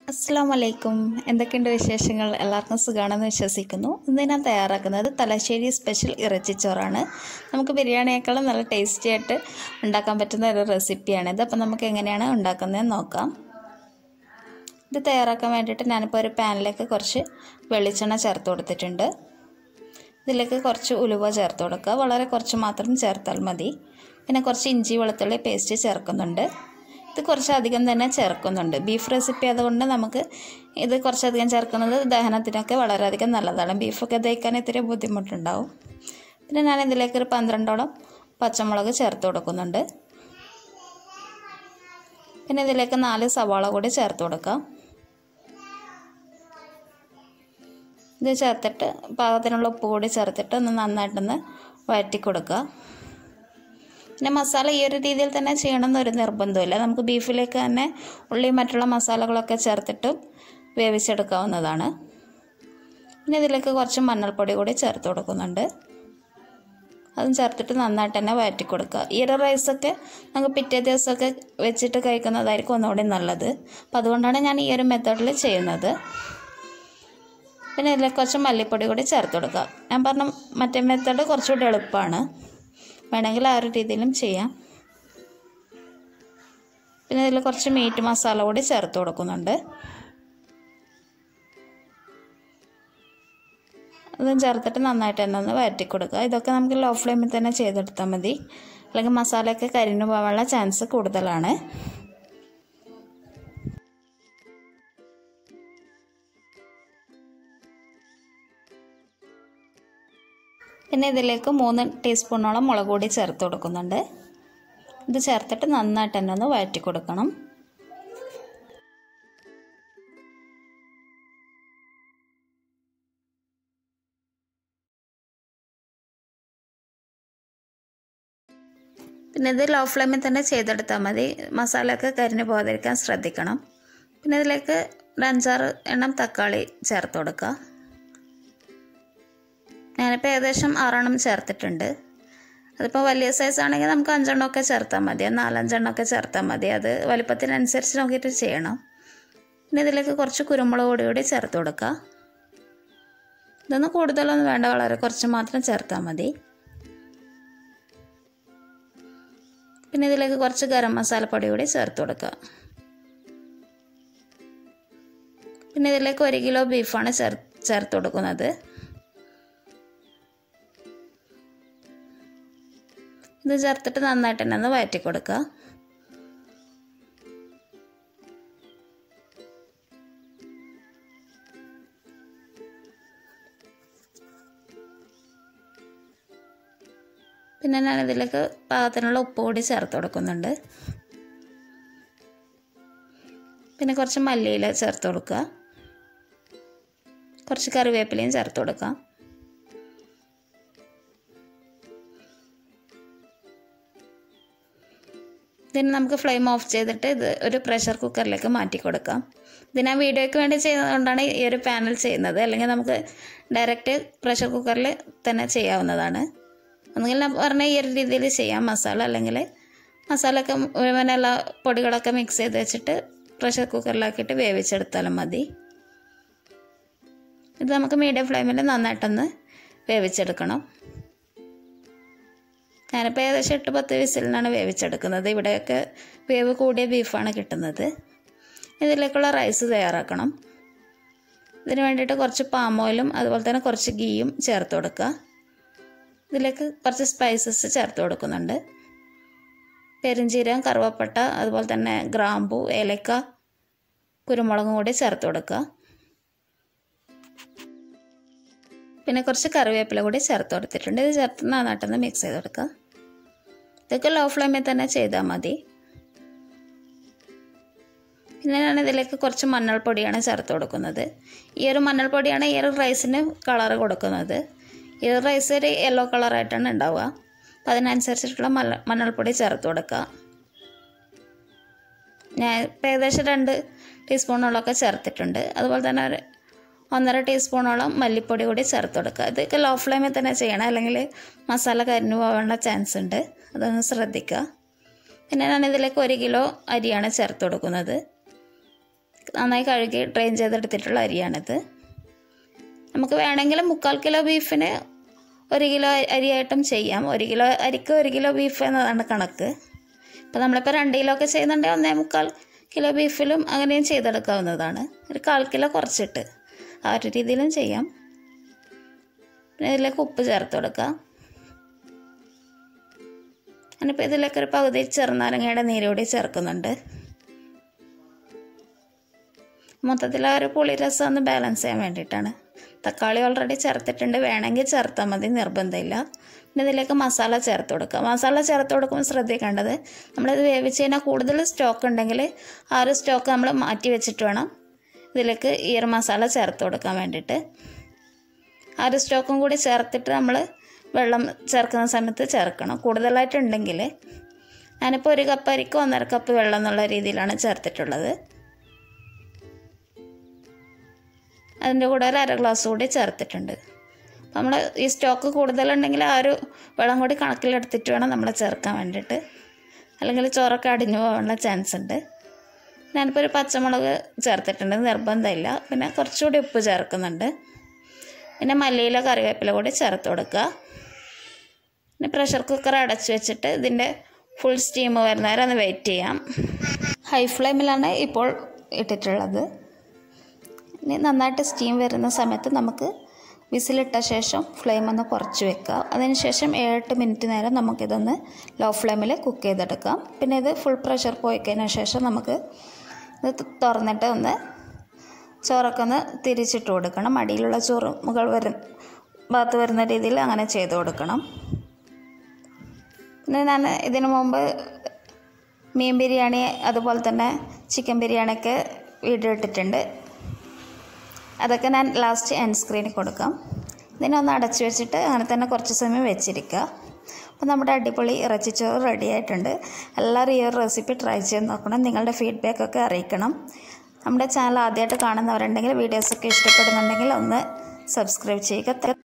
അസ്സാം വലൈക്കും എന്തൊക്കെയുണ്ട് വിശേഷങ്ങൾ എല്ലാവർക്കും സുഖമാണെന്ന് വിശ്വസിക്കുന്നു ഇന്ന് ഞാൻ തയ്യാറാക്കുന്നത് തലശ്ശേരി സ്പെഷ്യൽ ഇറച്ചിച്ചോറാണ് നമുക്ക് ബിരിയാണിയേക്കാളും നല്ല ടേസ്റ്റി ആയിട്ട് ഉണ്ടാക്കാൻ പറ്റുന്ന ഒരു റെസിപ്പിയാണിത് അപ്പോൾ നമുക്ക് എങ്ങനെയാണ് ഉണ്ടാക്കുന്നതെന്ന് നോക്കാം ഇത് തയ്യാറാക്കാൻ വേണ്ടിയിട്ട് ഞാനിപ്പോൾ ഒരു പാനിലേക്ക് കുറച്ച് വെളിച്ചെണ്ണ ചേർത്ത് കൊടുത്തിട്ടുണ്ട് ഇതിലേക്ക് കുറച്ച് ഉലുവ ചേർത്ത് കൊടുക്കുക വളരെ കുറച്ച് മാത്രം ചേർത്താൽ മതി പിന്നെ കുറച്ച് ഇഞ്ചി വെളുത്തുള്ളി പേസ്റ്റ് ചേർക്കുന്നുണ്ട് ഇത് കുറച്ചധികം തന്നെ ചേർക്കുന്നുണ്ട് ബീഫ് റെസിപ്പി അതുകൊണ്ട് നമുക്ക് ഇത് കുറച്ചധികം ചേർക്കുന്നത് ദഹനത്തിനൊക്കെ വളരെയധികം നല്ലതാണ് ബീഫൊക്കെ ദഹിക്കാൻ ഇത്തിരി ബുദ്ധിമുട്ടുണ്ടാവും പിന്നെ ഞാൻ ഇതിലേക്ക് ഒരു പന്ത്രണ്ടോളം പച്ചമുളക് ചേർത്ത് കൊടുക്കുന്നുണ്ട് പിന്നെ ഇതിലേക്ക് നാല് സവാള കൂടി ചേർത്ത് കൊടുക്കാം ഇത് ചേർത്തിട്ട് പാകത്തിനുള്ള ഉപ്പ് കൂടി ചേർത്തിട്ട് ഒന്ന് നന്നായിട്ടൊന്ന് വഴറ്റി കൊടുക്കുക പിന്നെ മസാല ഈ ഒരു രീതിയിൽ തന്നെ ചെയ്യണമെന്ന് ഒരു നിർബന്ധമില്ല നമുക്ക് ബീഫിലേക്ക് തന്നെ ഉള്ളി മറ്റുള്ള മസാലകളൊക്കെ ചേർത്തിട്ട് വേവിച്ചെടുക്കാവുന്നതാണ് പിന്നെ ഇതിലേക്ക് കുറച്ച് മഞ്ഞൾപ്പൊടി കൂടി ചേർത്ത് കൊടുക്കുന്നുണ്ട് അതും ചേർത്തിട്ട് നന്നായിട്ട് തന്നെ വഴറ്റി കൊടുക്കുക ഈ ഒരു റൈസൊക്കെ നമുക്ക് പിറ്റേ ദിവസമൊക്കെ വെച്ചിട്ട് കഴിക്കുന്നതായിരിക്കും ഒന്നുകൂടി നല്ലത് അപ്പോൾ അതുകൊണ്ടാണ് ഞാൻ ഈ ഒരു മെത്തേഡിൽ ചെയ്യുന്നത് പിന്നെ ഇതിലേക്ക് കുറച്ച് മല്ലിപ്പൊടി കൂടി ചേർത്ത് കൊടുക്കുക ഞാൻ പറഞ്ഞ മറ്റേ മെത്തേഡ് കുറച്ചുകൂടി എളുപ്പമാണ് വേണമെങ്കിൽ ആ ഒരു രീതിയിലും ചെയ്യാം പിന്നെ ഇതിൽ കുറച്ച് മീറ്റ് മസാല കൂടി ചേർത്ത് കൊടുക്കുന്നുണ്ട് അതും ചേർത്തിട്ട് നന്നായിട്ട് തന്നെ ഒന്ന് വഴറ്റി കൊടുക്കുക ഇതൊക്കെ നമുക്ക് ലോ ഫ്ലെയിമിൽ തന്നെ ചെയ്തെടുത്താൽ മതി അല്ലെങ്കിൽ മസാലയൊക്കെ കരിഞ്ഞു പോകാനുള്ള ചാൻസ് കൂടുതലാണ് പിന്നെ ഇതിലേക്ക് മൂന്ന് ടീസ്പൂണോളം മുളക് പൊടി ചേർത്ത് കൊടുക്കുന്നുണ്ട് ഇത് ചേർത്തിട്ട് നന്നായിട്ട് തന്നെ ഒന്ന് വഴറ്റി കൊടുക്കണം പിന്നെ ഇത് ലോ ഫ്ലെയിമിൽ തന്നെ ചെയ്തെടുത്താൽ മതി മസാലയൊക്കെ കരിഞ്ഞു പോകാതിരിക്കാൻ ശ്രദ്ധിക്കണം പിന്നെ ഇതിലേക്ക് ഒരു അഞ്ചാറ് എണ്ണം തക്കാളി ചേർത്ത് കൊടുക്കുക ഞാനിപ്പോൾ ഏകദേശം ആറെണ്ണം ചേർത്തിട്ടുണ്ട് അതിപ്പോൾ വലിയ സൈസ് ആണെങ്കിൽ നമുക്ക് അഞ്ചെണ്ണമൊക്കെ ചേർത്താൽ മതി നാലഞ്ചെണ്ണമൊക്കെ ചേർത്താൽ മതി അത് വലിപ്പത്തിനനുസരിച്ച് നോക്കിയിട്ട് ചെയ്യണം പിന്നെ ഇതിലേക്ക് കുറച്ച് കുരുമുളക് പൊടി കൂടി ചേർത്ത് കൊടുക്കുക ഇതൊന്നും കൂടുതലൊന്നും വേണ്ട വളരെ കുറച്ച് മാത്രം ചേർത്താൽ മതി പിന്നെ ഇതിലേക്ക് കുറച്ച് ഗരം മസാലപ്പൊടി കൂടി ചേർത്ത് കൊടുക്കുക പിന്നെ ഇതിലേക്ക് ഒരു കിലോ ബീഫാണ് ചേർ ചേർത്ത് കൊടുക്കുന്നത് ഇത് ചേർത്തിട്ട് നന്നായിട്ട് തന്നെ ഒന്ന് വഴറ്റി കൊടുക്കുക പിന്നെ ഞാൻ ഇതിലേക്ക് പാകത്തിനുള്ള ഉപ്പ് കൂടി ചേർത്ത് കൊടുക്കുന്നുണ്ട് പിന്നെ കുറച്ച് മല്ലിയില ചേർത്ത് കൊടുക്കുക കുറച്ച് കറിവേപ്പിലയും ചേർത്ത് കൊടുക്കാം ഇതിന് നമുക്ക് ഫ്ലെയിം ഓഫ് ചെയ്തിട്ട് ഇത് ഒരു പ്രഷർ കുക്കറിലേക്ക് മാറ്റി കൊടുക്കാം ഇത് ഞാൻ വീഡിയോയ്ക്ക് വേണ്ടി ചെയ്യുന്നതുകൊണ്ടാണ് ഈ ഒരു പാനൽ ചെയ്യുന്നത് അല്ലെങ്കിൽ നമുക്ക് ഡയറക്റ്റ് പ്രഷർ കുക്കറിൽ തന്നെ ചെയ്യാവുന്നതാണ് ഒന്നുകിൽ ഞാൻ പറഞ്ഞ ഈ ഒരു രീതിയിൽ ചെയ്യാം മസാല അല്ലെങ്കിൽ മസാലയൊക്കെ മുഴുവൻ എല്ലാ പൊടികളൊക്കെ മിക്സ് ചെയ്ത് വെച്ചിട്ട് പ്രഷർ കുക്കറിലാക്കിയിട്ട് വേവിച്ചെടുത്താലും മതി ഇത് നമുക്ക് മീഡിയം ഫ്ലെയിമിൽ നന്നായിട്ടൊന്ന് വേവിച്ചെടുക്കണം ഞാനിപ്പോൾ ഏകദേശം എട്ട് പത്ത് വിസിലിനാണ് വേവിച്ചെടുക്കുന്നത് ഇവിടെയൊക്കെ വേവ് കൂടിയ ബീഫാണ് കിട്ടുന്നത് ഇതിലേക്കുള്ള റൈസ് തയ്യാറാക്കണം ഇതിന് വേണ്ടിയിട്ട് കുറച്ച് പാം ഓയിലും അതുപോലെ തന്നെ കുറച്ച് ഗീയും ചേർത്ത് കൊടുക്കുക ഇതിലേക്ക് കുറച്ച് സ്പൈസസ് ചേർത്ത് കൊടുക്കുന്നുണ്ട് പെരിഞ്ചീരകം കറുവപ്പട്ട അതുപോലെ തന്നെ ഗ്രാമ്പു ഏലക്ക കുരുമുളകും കൂടി ചേർത്ത് കൊടുക്കുക പിന്നെ കുറച്ച് കറിവേപ്പില കൂടി ചേർത്ത് കൊടുത്തിട്ടുണ്ട് ഇത് ചേർത്ത് നന്നായിട്ടൊന്ന് മിക്സ് ചെയ്ത് കൊടുക്കുക ഇതൊക്കെ ലോ ഫ്ലെയിമിൽ തന്നെ ചെയ്താൽ മതി പിന്നെ ഞാൻ ഇതിലേക്ക് കുറച്ച് മഞ്ഞൾപ്പൊടിയാണ് ചേർത്ത് കൊടുക്കുന്നത് ഈ ഒരു മഞ്ഞൾപ്പൊടിയാണ് ഈ ഒരു റൈസിന് കളറ് കൊടുക്കുന്നത് ഈ ഒരു റൈസ് ഒരു യെല്ലോ കളറായിട്ടാണ് ഉണ്ടാവുക അപ്പം അതിനനുസരിച്ചിട്ടുള്ള മല്ല മഞ്ഞൾപ്പൊടി ചേർത്ത് കൊടുക്കുക ഞാൻ ഇപ്പം ഏകദേശം രണ്ട് ടീസ്പൂണോളമൊക്കെ ചേർത്തിട്ടുണ്ട് അതുപോലെ തന്നെ ഒരു ഒന്നര ടീസ്പൂണോളം മല്ലിപ്പൊടി കൂടി ചേർത്ത് കൊടുക്കുക ഇതൊക്കെ ലോ ഫ്ലെയിമിൽ തന്നെ ചെയ്യണം അല്ലെങ്കിൽ മസാല കരിഞ്ഞു പോകാനുള്ള ചാൻസ് ഉണ്ട് അതൊന്ന് ശ്രദ്ധിക്കുക പിന്നെ ഞാൻ ഇതിലേക്ക് ഒരു കിലോ അരിയാണ് ചേർത്ത് കൊടുക്കുന്നത് നന്നായി കഴുകി ഡ്രെയിൻ ചെയ്തെടുത്തിട്ടുള്ള അരിയാണിത് നമുക്ക് വേണമെങ്കിൽ മുക്കാൽ കിലോ ബീഫിന് ഒരു കിലോ അരിയായിട്ടും ചെയ്യാം ഒരു കിലോ അരിക്ക് ഒരു കിലോ ബീഫ് എന്നതാണ് കണക്ക് ഇപ്പോൾ നമ്മളിപ്പോൾ രണ്ട് കിലോ ഒക്കെ ചെയ്യുന്നുണ്ടെങ്കിൽ ഒന്നേ മുക്കാൽ കിലോ ബീഫിലും അങ്ങനെയും ചെയ്തെടുക്കാവുന്നതാണ് ഒരു കാൽ കിലോ കുറച്ചിട്ട് ആ ഒരു രീതിയിലും ചെയ്യാം പിന്നെ ഇതിലേക്ക് ഉപ്പ് ചേർത്ത് കൊടുക്കുക ഞാനിപ്പോൾ ഇതിലേക്ക് ഒരു പകുതി ചെറുനാരങ്ങയുടെ നീരോടി ചേർക്കുന്നുണ്ട് മൊത്തത്തിൽ ആ ഒരു പുളിരസം ഒന്ന് ബാലൻസ് ചെയ്യാൻ വേണ്ടിയിട്ടാണ് തക്കാളി ഓൾറെഡി ചേർത്തിട്ടുണ്ട് വേണമെങ്കിൽ ചേർത്താൽ മതി നിർബന്ധമില്ല പിന്നെ ഇതിലേക്ക് മസാല ചേർത്ത് കൊടുക്കുക മസാല ചേർത്ത് കൊടുക്കുമ്പോൾ ശ്രദ്ധിക്കേണ്ടത് നമ്മളിത് വേവിച്ച് കഴിഞ്ഞാൽ കൂടുതൽ സ്റ്റോക്ക് ഉണ്ടെങ്കിൽ ആ ഒരു സ്റ്റോക്ക് നമ്മൾ മാറ്റി വെച്ചിട്ട് വേണം ഇതിലേക്ക് ഈ ഒരു മസാല ചേർത്ത് കൊടുക്കാൻ വേണ്ടിയിട്ട് ആ ഒരു സ്റ്റോക്കും കൂടി ചേർത്തിട്ട് നമ്മൾ വെള്ളം ചേർക്കുന്ന സമയത്ത് ചേർക്കണം കൂടുതലായിട്ടുണ്ടെങ്കിൽ ഞാനിപ്പോൾ ഒരു കപ്പ് അരിക്ക് ഒന്നര കപ്പ് വെള്ളം എന്നുള്ള രീതിയിലാണ് ചേർത്തിട്ടുള്ളത് അതിൻ്റെ കൂടെ ഒരു അര ഗ്ലാസ് കൂടി ചേർത്തിട്ടുണ്ട് അപ്പോൾ നമ്മൾ ഈ സ്റ്റോക്ക് കൂടുതലുണ്ടെങ്കിൽ ആ ഒരു വെള്ളം കൂടി കണക്കിലെടുത്തിട്ട് വേണം നമ്മൾ ചേർക്കാൻ വേണ്ടിയിട്ട് അല്ലെങ്കിൽ ചോറൊക്കെ അടിഞ്ഞു പോകാനുള്ള ചാൻസ് ഉണ്ട് ഞാനിപ്പോൾ ഒരു പച്ചമുളക് ചേർത്തിട്ടുണ്ട് നിർബന്ധമില്ല പിന്നെ കുറച്ചുകൂടി ഉപ്പ് ചേർക്കുന്നുണ്ട് പിന്നെ മല്ലിയില കറിവേപ്പില കൂടി ചേർത്ത് കൊടുക്കുക പിന്നെ പ്രഷർ കുക്കർ അടച്ചു വെച്ചിട്ട് ഇതിൻ്റെ ഫുൾ സ്റ്റീം വരുന്നവരെ ഒന്ന് വെയിറ്റ് ചെയ്യാം ഹൈ ഫ്ലെയിമിലാണ് ഇപ്പോൾ ഇട്ടിട്ടുള്ളത് ഇനി നന്നായിട്ട് സ്റ്റീം വരുന്ന സമയത്ത് നമുക്ക് വിസിലിട്ട ശേഷം ഫ്ലെയിം ഒന്ന് കുറച്ച് വെക്കുക അതിനുശേഷം ഏഴെട്ട് മിനിറ്റ് നേരം നമുക്കിതൊന്ന് ലോ ഫ്ലെയിമിൽ കുക്ക് ചെയ്തെടുക്കാം പിന്നെ ഇത് ഫുൾ പ്രഷർ പോയി കഴിഞ്ഞ ശേഷം നമുക്ക് ഇത് തുറന്നിട്ട് ഒന്ന് ചോറൊക്കെ ഒന്ന് തിരിച്ചിട്ട് കൊടുക്കണം അടിയിലുള്ള ചോറ് മുകൾ വരും ഭാഗത്ത് വരുന്ന രീതിയിൽ അങ്ങനെ ചെയ്ത് കൊടുക്കണം പിന്നെ ഞാൻ ഇതിനു മുമ്പ് മീൻ ബിരിയാണി അതുപോലെ തന്നെ ചിക്കൻ ബിരിയാണിയൊക്കെ വീഡിയോ ഇട്ടിട്ടുണ്ട് അതൊക്കെ ഞാൻ ലാസ്റ്റ് എൻഡ് സ്ക്രീനിൽ കൊടുക്കാം ഇതിനൊന്ന് അടച്ചു വെച്ചിട്ട് അങ്ങനെ തന്നെ കുറച്ച് സമയം വെച്ചിരിക്കുക അപ്പോൾ നമ്മുടെ അടിപൊളി ഇറച്ചിച്ചോറ് റെഡി ആയിട്ടുണ്ട് എല്ലാവരും ഈ ഒരു റെസിപ്പി ട്രൈ ചെയ്ത് നോക്കണം നിങ്ങളുടെ ഫീഡ്ബാക്കൊക്കെ അറിയിക്കണം നമ്മുടെ ചാനൽ ആദ്യമായിട്ട് കാണുന്നവരുണ്ടെങ്കിൽ വീഡിയോസൊക്കെ ഇഷ്ടപ്പെടുന്നുണ്ടെങ്കിൽ ഒന്ന് സബ്സ്ക്രൈബ് ചെയ്യുക